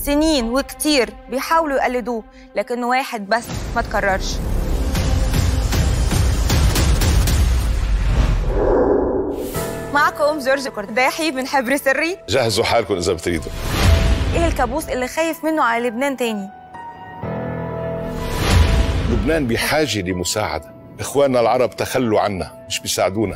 سنين وكتير بيحاولوا يقلدوه لكنه واحد بس ما تكررش معكم جورج قرداحي من حبر سري جهزوا حالكم اذا بتريدوا ايه الكابوس اللي خايف منه على لبنان تاني لبنان بحاجه لمساعده اخواننا العرب تخلوا عنا مش بيساعدونا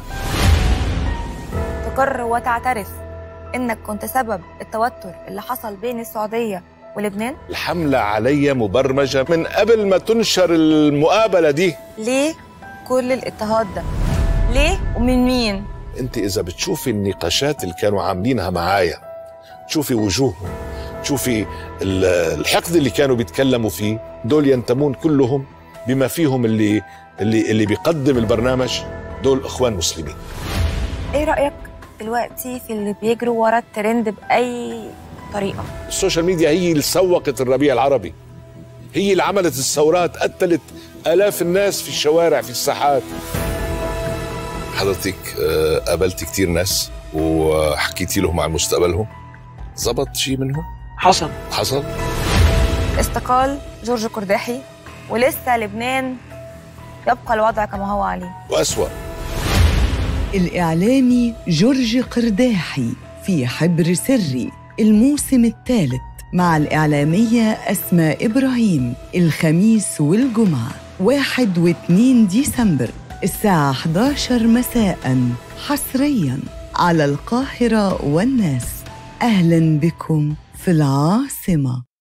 تقر وتعترف انك كنت سبب التوتر اللي حصل بين السعوديه ولبنان الحمله علي مبرمجه من قبل ما تنشر المقابله دي ليه كل الاضطهاد ده ليه ومن مين انت اذا بتشوفي النقاشات اللي كانوا عاملينها معايا تشوفي وجوههم تشوفي ال- الحقد اللي كانوا بيتكلموا فيه دول ينتمون كلهم بما فيهم اللي اللي اللي بيقدم البرنامج دول اخوان مسلمين ايه رايك دلوقتي في اللي بيجروا ورا الترند باي طريقه السوشيال ميديا هي اللي سوقت الربيع العربي هي اللي عملت الثورات قتلت آلاف الناس في الشوارع في الساحات حضرتك آه، قابلت كتير ناس وحكيتي لهم عن مستقبلهم زبط شيء منهم حصل حصل استقال جورج قرداحي ولسه لبنان يبقى الوضع كما هو عليه وأسوأ الإعلامي جورج قرداحي في حبر سري الموسم الثالث مع الإعلامية أسماء إبراهيم الخميس والجمعة واحد واثنين ديسمبر الساعة 11 مساء حصريا على القاهرة والناس أهلا بكم في العاصمة